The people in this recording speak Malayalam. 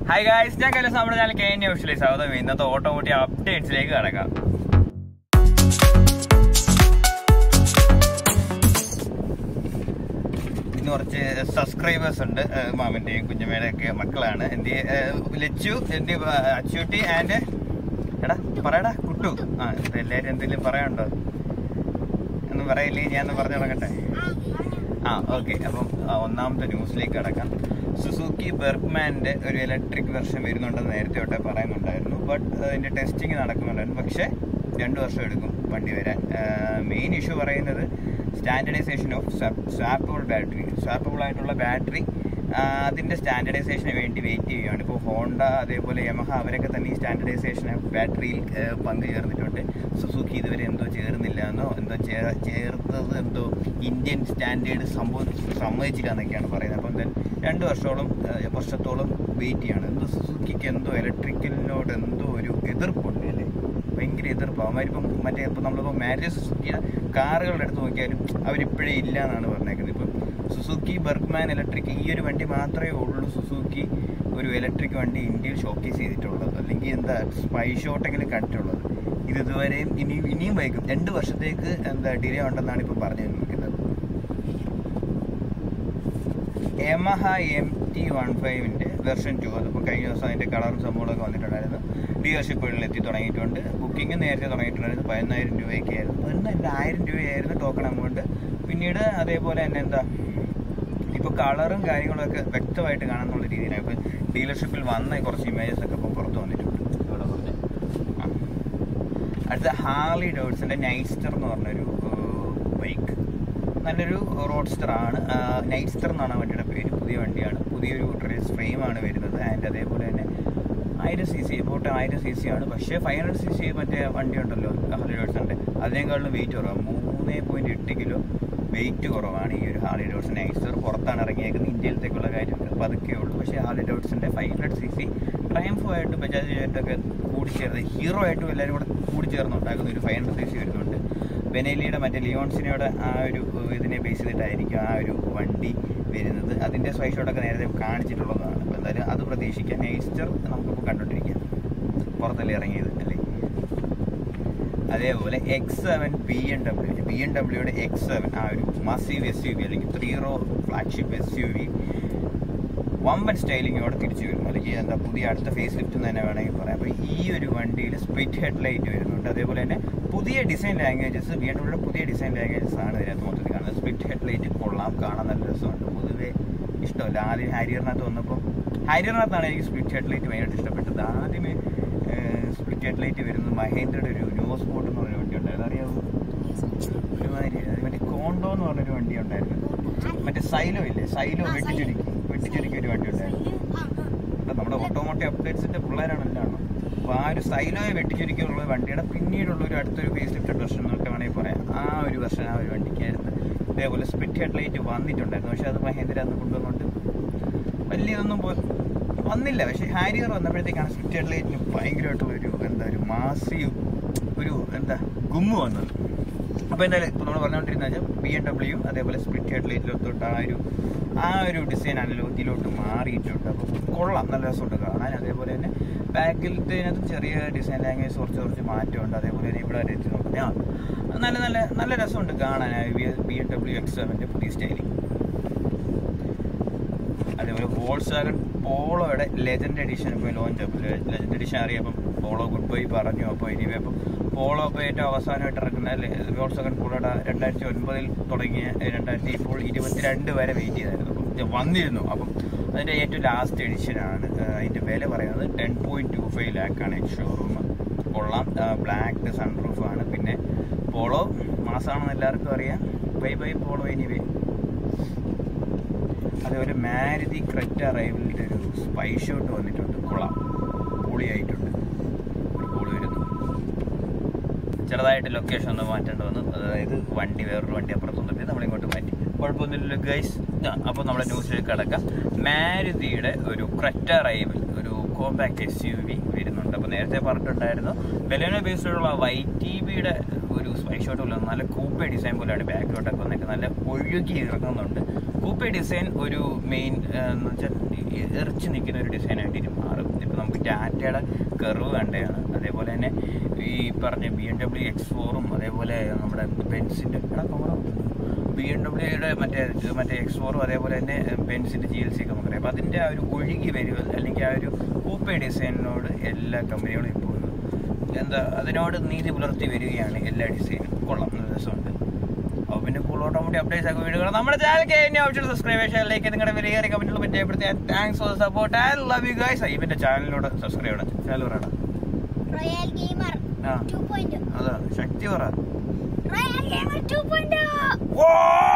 ഹായ് ഗായ്സ് ഞാൻ കൈലാസ് നമ്മുടെ ചാനൽ കെ എൻ ന്യൂസിലെ സ്വാഗതം ഇന്നത്തെ ഓട്ടോമോട്ടീവ് അപ്ഡേറ്റ്സിലേക്ക് കടക്കാം ഇന്ന് കുറച്ച് സബ്സ്ക്രൈബേഴ്സ് ഉണ്ട് ഏഹ് മാമന്റെയും കുഞ്ഞമ്മയുടെ ഒക്കെ മക്കളാണ് എന്റെ ഏഹ് ലച്ചു എന്റെ അച്ചൂട്ടി ആൻഡ് എടാ പറയടാ കുട്ടു ആ ഇത് എല്ലാരും എന്തെങ്കിലും പറയാനുണ്ടോ ഒന്നും പറയില്ലേ ഞാൻ പറഞ്ഞു തുടങ്ങട്ടെ ആ ഓക്കെ അപ്പം ആ, ഒന്നാമത്തെ ന്യൂസിലേക്ക് കടക്കാം സുസുക്കി ബെർഗ്മാന്റെ ഒരു ഇലക്ട്രിക് വെർഷൻ വരുന്നുണ്ടെന്ന് നേരത്തെ തൊട്ടേ പറയുന്നുണ്ടായിരുന്നു ബട്ട് അതിന്റെ ടെസ്റ്റിംഗ് നടക്കുന്നുണ്ടായിരുന്നു പക്ഷേ രണ്ട് വർഷം എടുക്കും വണ്ടി വരാൻ മെയിൻ ഇഷ്യൂ പറയുന്നത് standardisation of swappable battery swappable ആയിട്ടുള്ള ബാറ്ററി അതിന്റെ സ്റ്റാൻഡർഡൈസേഷന് വേണ്ടി വെയിറ്റ് ചെയ്യുകയാണ് ഇപ്പോൾ ഹോണ്ട അതേപോലെ യമഹ അവരൊക്കെ തന്നെ ഈ സ്റ്റാൻഡർഡൈസേഷൻ ബാറ്ററിയിൽ പങ്കു ചേർന്നിട്ടുണ്ട് സുസുക്കി ഇതുവരെ എന്തോ ചേർന്നില്ല എന്നോ എന്തോ ചേ- ചേർത്തത് എന്തോ ഇന്ത്യൻ സ്റ്റാൻഡേർഡ് സംഭവം സമ്മതിച്ചില്ല എന്നൊക്കെയാണ് പറയുന്നത് അപ്പം then രണ്ട് വർഷത്തോളം ഏഹ്, വർഷത്തോളം വെയിറ്റ് ചെയ്യണം എന്തോ സുസുക്കിക്ക് എന്തോ ഇലക്ട്രിക്കലിനോട് എന്തോ ഒരു എതിർപ്പുണ്ട് അല്ലേ ഭയങ്കര എതിർപ്പ് അവന്മാരിപ്പം മറ്റേ ഇപ്പം നമ്മളിപ്പോൾ മാരുതി സുസുക്കിയുടെ കാറുകളുടെ അടുത്ത് നോക്കിയാലും അവരിപ്പോഴേ ഇല്ല എന്നാണ് പറഞ്ഞേക്കുന്നത് ഇപ്പം സുസുക്കി ബർഗ്മാൻ ഇലക്ട്രിക് ഈ ഒരു വണ്ടി മാത്രമേ ഉള്ളൂ സുസുക്കി ഒരു ഇലക്ട്രിക് വണ്ടി ഇന്ത്യയിൽ ഷോക്കേസ് ചെയ്തിട്ടുള്ളത് അല്ലെങ്കിൽ എന്താ സ്പൈ ഷോട്ടെങ്കിലും കണ്ടിട്ടുള്ളത് ഇത് ഇതുവരെയും ഇനി ഇനിയും വൈകും രണ്ട് വർഷത്തേക്ക് എന്താ ഡിലേ ഉണ്ടെന്നാണ് ഇപ്പം പറഞ്ഞു നിൽക്കുന്നത് യമഹ എം ടി വൺ ഫൈവിൻ്റെ വെർഷൻ ടു അതിപ്പോൾ കഴിഞ്ഞ ദിവസം അതിൻ്റെ കളറും സംഭവങ്ങളൊക്കെ വന്നിട്ടുണ്ടായിരുന്നു ഡീലർഷിപ്പുകളിൽ എത്തി തുടങ്ങിയിട്ടുണ്ട് ബുക്കിംഗ് നേരത്തെ തുടങ്ങിയിട്ടുണ്ടായിരുന്നു പതിനായിരം രൂപയ്ക്കായിരുന്നു പതിനായിരം ആയിരം രൂപയായിരുന്നു ടോക്കൺ എമൗണ്ട് പിന്നീട് അതേപോലെ തന്നെ എന്താ ഇപ്പോൾ കളറും കാര്യങ്ങളൊക്കെ വ്യക്തമായിട്ട് കാണാന്നുള്ള രീതിയിലാണ് ഇപ്പോൾ ഡീലർഷിപ്പിൽ വന്ന കുറച്ച് ഇമേജസ് ഒക്കെ ഇപ്പോൾ പുറത്ത് വന്നിട്ടുണ്ട് ഇവിടെ പറഞ്ഞ് ആ. അടുത്ത ഹാർലി ഡോഡ്സിൻ്റെ നൈസ്റ്റർ എന്ന് പറഞ്ഞൊരു ബൈക്ക് നല്ലൊരു റോഡ്സ്റ്റർ ആണ് നൈറ്റ്സ്റ്റർ എന്നാണ് വണ്ടിയുടെ പേര് പുതിയ വണ്ടിയാണ് പുതിയൊരു റേസ് ഫ്രെയിമാണ് വരുന്നത് ആൻഡ് അതേപോലെ തന്നെ ആയിരം സി സി പോട്ടെ ആയിരം സി സി ആണ് പക്ഷേ ഫൈവ് ഹൺഡ്രഡ് സി സി മറ്റേ വണ്ടി ഉണ്ടല്ലോ ഹാർലി ഡോഡ്സിൻ്റെ അതിനേക്കാളും വെയിറ്റ് കുറവാണ് മൂന്ന് പോയിൻറ്റ് എട്ട് കിലോ വെയിറ്റ് കുറവാണ് ഈ ഒരു ഹാർലി ഡോഡ്സ് നൈസ്റ്റർ പുറത്താണ് ഇറങ്ങിയേക്കുന്നത് ഇന്ത്യയിലത്തേക്കുള്ള കാര്യം പതുക്കെ ഉള്ളൂ പക്ഷേ ഹാർലി ഡോഡ്സിൻ്റെ ഫൈവ് ഹൺഡ്രഡ് സി സി ട്രയംഫുമായിട്ട് ബജാജ് ആയിട്ടൊക്കെ കൂടിച്ചേർന്ന് ഹീറോ ആയിട്ടും എല്ലാവരും കൂടെ കൂടിച്ചേർന്ന് ഉണ്ടാക്കുന്ന ഒരു ഫൈവ് ഹൺഡ്രഡ് സി സി വരുന്നുണ്ട് ബെനേലിയുടെ മറ്റേ ലിയോൺസിനയുടെ ആ ഒരു ഏഹ്, ഇതിനെ ബേസ് ചെയ്തിട്ടായിരിക്കും ആ ഒരു വണ്ടി വരുന്നത് അതിൻ്റെ സ്വൈ ഷോട്ടൊക്കെ നേരത്തെ കാണിച്ചിട്ടുള്ളതാണ് അപ്പോൾ എന്തായാലും അത് പ്രതീക്ഷിക്കാം നെയ്സ്റ്റർ നമുക്കിപ്പോൾ കണ്ടുകൊണ്ടിരിക്കാം പുറത്തല്ലേ ഇറങ്ങിയത് അല്ലേ അതേപോലെ X seven B M W B M ഡബ്ല്യൂയുടെ എക്സ് സെവൻ ആ ഒരു മസീവ് എസ് യു വി അല്ലെങ്കിൽ three row flagship S U V വമ്പൻ സ്റ്റൈലിങ്ങോടെ തിരിച്ചു വരും അല്ലെങ്കിൽ എന്താ പുതിയ അടുത്ത ഫേസ് ലിഫ്റ്റ് എന്ന് തന്നെ വേണമെങ്കിൽ പറയാം അപ്പോൾ ഈ ഒരു വണ്ടിയിൽ സ്പ്ലിറ്റ് ഹെഡ് ലൈറ്റ് വരുന്നുണ്ട് അതേപോലെ തന്നെ പുതിയ ഡിസൈൻ ലാംഗ്വേജസ് ബി എം ഡബ്ല്യൂടെ പുതിയ ഡിസൈൻ ലാംഗ്വേജസ് ആണ് ഇതിനകത്ത് മൊത്തത്തിൽ കാണുന്നത് സ്പ്ലിറ്റ് ഹെഡ് ലൈറ്റ് കൊള്ളാം കാണാൻ നല്ല രസമുണ്ട് പൊതുവേ ഇഷ്ടമല്ല ആദ്യം ഹാരിയറിനകത്ത് വന്നപ്പോൾ ഹാരിയറിനകത്താണ് എനിക്ക് സ്പ്ലിറ്റ് ഹെഡ് ലൈറ്റ് ഭയങ്കരമായിട്ട് ഇഷ്ടപ്പെട്ടത് ആദ്യമേ സ്പ്ലിറ്റ് ഹെഡ് ലൈറ്റ് വരുന്നത് മഹേന്ദ്രയുടെ ഒരു ന്യൂ സ്പോട്ട് എന്ന് പറഞ്ഞ വണ്ടി ഉണ്ടായിരുന്നു അറിയാമോ ഒരുമാതിരി അത് മറ്റേ കോണ്ടോ എന്ന് പറഞ്ഞൊരു വണ്ടി ഉണ്ടായിരുന്നു മറ്റേ സൈലോ ഇല്ലേ സൈലോ വെട്ടിച്ചുരുക്കി വെട്ടിച്ചുരുക്കി ഒരു വണ്ടി ഉണ്ടായിരുന്നു അപ്പൊ നമ്മുടെ ഓട്ടോമോട്ടീവ് അപ്ഡേറ്റ്സിന്റെ പിള്ളേരാണല്ലോ അപ്പോൾ ആ ഒരു സൈലോയെ വെട്ടിച്ചുരുക്കിയുള്ള വണ്ടിയുടെ പിന്നീടുള്ള ഒരു അടുത്തൊരു ഫേസ് ലിഫ്റ്റഡ് വെർഷൻ എന്നൊക്കെ വേണമെങ്കിൽ പറയാം ആ ഒരു വെർഷൻ ആ ഒരു വണ്ടിക്കായിരുന്നു ഇതേപോലെ സ്പ്ലിറ്റ് ഹെഡ് ലൈറ്റ് വന്നിട്ടുണ്ടായിരുന്നു പക്ഷെ അത് മഹേന്ദ്ര അന്ന് കൊണ്ടുവന്നുകൊണ്ട് വലിയതൊന്നും പോ വന്നില്ല പക്ഷെ ഹാരിയർ വന്നപ്പോഴത്തേക്കാണ് സ്പ്ലിറ്റ് ഹെഡ് ലൈറ്റിന് ഭയങ്കരമായിട്ടുള്ള ഒരു എന്താ ഒരു മാസീവ് ഒരു എന്താ ഗുമ്മ് വന്നത് അപ്പോൾ എന്തായാലും ഇപ്പോൾ നമ്മൾ പറഞ്ഞുകൊണ്ടിരുന്ന വെച്ചാൽ ബി എം ഡബ്ല്യു അതേപോലെ സ്പ്ലിറ്റ് ഹെഡ് ലൈറ്റിലോട്ട് ആ ഒരു ആ ഒരു ഡിസൈൻ ആണല്ലോ ഇതിലോട്ട് മാറിയിട്ടുണ്ട് അപ്പോൾ കൊള്ളാം നല്ല രസമുണ്ട് കാണാൻ അതേപോലെ തന്നെ ബാക്കിലത്തേനകത്ത് ചെറിയ ഡിസൈൻ ലാംഗ്വേജ് കുറച്ച് കുറച്ച് മാറ്റമുണ്ട് അതേപോലെ തന്നെ ഇവിടെ എത്തി നോക്കുന്നത് ആ നല്ല നല്ല നല്ല രസമുണ്ട് കാണാൻ ബി എം ഡബ്ല്യു എക്സ് സെവൻ്റെ പുതിയ സ്റ്റൈലിംഗ് അതേപോലെ വോൾസാഗൺ പോളോയുടെ ലെജൻഡ് എഡിഷൻ ഇപ്പോൾ ലോഞ്ച് അപ്പോൾ ലെജൻഡ് എഡിഷൻ അറിയാം പോളോ ഗുഡ് ബൈ പറഞ്ഞു അപ്പോൾ ഇനി അപ്പം പോളോ ഇപ്പോൾ ഏറ്റവും അവസാനമായിട്ട് ഇറക്കുന്ന വോൾസാഗൺ പോളോയുടെ രണ്ടായിരത്തി ഒൻപതിൽ തുടങ്ങിയ രണ്ടായിരത്തി ഇപ്പോൾ ഇരുപത്തിരണ്ട് വരെ വെയിറ്റ് ചെയ്തായിരുന്നു അപ്പം ഇത് വന്നിരുന്നു അപ്പം അതിൻ്റെ ഏറ്റവും ലാസ്റ്റ് എഡിഷനാണ് അതിൻ്റെ വില പറയുന്നത് ടെൻ പോയിൻറ്റ് ടു ഫൈവ് ലാക്കാണ് ഷോറൂം കൊള്ളാം ബ്ലാക്ക് സൺറൂഫാണ് പിന്നെ പോളോ മാസമാണെന്ന് എല്ലാവർക്കും അറിയാം ബൈ ബൈ പോളോ എനിവേ അതേപോലെ മാരുതി ക്രെറ്റ റൈവലിൻ്റെ ഒരു സ്പൈ ഷോട്ട് വന്നിട്ടുണ്ട് കൊള്ളാം പൊളിയായിട്ടുണ്ട് ഒരു കോള് വരുന്നു ചെറുതായിട്ട് ലൊക്കേഷൻ ഒന്ന് മാറ്റേണ്ടി വന്നു അതായത് വണ്ടി വേറൊരു വണ്ടി അപ്പുറത്തൊന്നും നമ്മൾ ഇങ്ങോട്ട് മാറ്റി കുഴപ്പമൊന്നുമില്ലല്ലോ ഗൈസ് അപ്പോൾ നമ്മുടെ ന്യൂസിലേക്ക് കിടക്കാം മാരുതിയുടെ ഒരു ക്രെറ്റ റൈവൽ ഒരു കോമ്പാക്ട് എസ് യു വി വരുന്നുണ്ട് അപ്പോൾ നേരത്തെ പറഞ്ഞിട്ടുണ്ടായിരുന്നു ബെലോന ബേസ്ഡുള്ള വൈ ടി ബിയുടെ ഒരു സ്പൈ ഷോട്ട് പോലെ നല്ല കൂപ്പേ ഡിസൈൻ പോലെയാണ് ബാക്കിലോട്ടൊക്കെ വന്നിട്ട് നല്ല ഒഴുകി ഇറങ്ങുന്നുണ്ട് കൂപ്പേ ഡിസൈൻ ഒരു മെയിൻ എന്ന് വെച്ചാൽ ഈ എറിച്ച് നിൽക്കുന്ന ഒരു ഡിസൈനായിട്ട് ഇനി മാറും ഇപ്പം നമുക്ക് ടാറ്റയുടെ കർവ് കണ്ടതാണ് അതേപോലെ തന്നെ ഈ പറഞ്ഞ ബി എം ഡബ്ല്യു എക്സ് ഫോറും അതേപോലെ നമ്മുടെ ബെൻസിൻ്റെ ബി എം ഡബ്ല്യൂയുടെ മറ്റേ ഇത് മറ്റേ എക്സ് ഫോറും അതേപോലെ തന്നെ ബെൻസിൻ്റെ ജി എൽ സി ഒക്കെ നമുക്കറിയാം അപ്പോൾ അതിൻ്റെ ആ ഒരു ഒഴുകി വരിക അല്ലെങ്കിൽ ആ ഒരു കൂപ്പേ ഡിസൈനിനോട് എല്ലാ കമ്പനികളും ഇപ്പോൾ എന്താ അതിനോട് നീതി പുലർത്തി വരികയാണ് എല്ലാ ഡിസൈനും കൊള്ളാം നല്ല രസമുണ്ട് അപ്പോൾ പിന്നെ കൂൾ ഓട്ടോമോട്ടി അപ്ഡേറ്റ്സ് ഒക്കെ വീഡിയോ നമ്മുടെ ചാനൽ കഴിഞ്ഞ ആവശ്യമുള്ള സബ്സ്ക്രൈബ് ലൈക്ക് നിങ്ങളുടെ വിലയേറിയ കമന്റുകൾ പറ്റിയപ്പെടുത്തി thanks for support I love you guys ഇവന്റെ ചാനലിനോട് സബ്സ്ക്രൈബ് ചെയ്യണം ചാനൽ പറയണം റോയൽ ഗെയിമർ ആ 2.0 അതാ ശക്തി പറ റോയൽ ഗെയിമർ 2.0 ഓ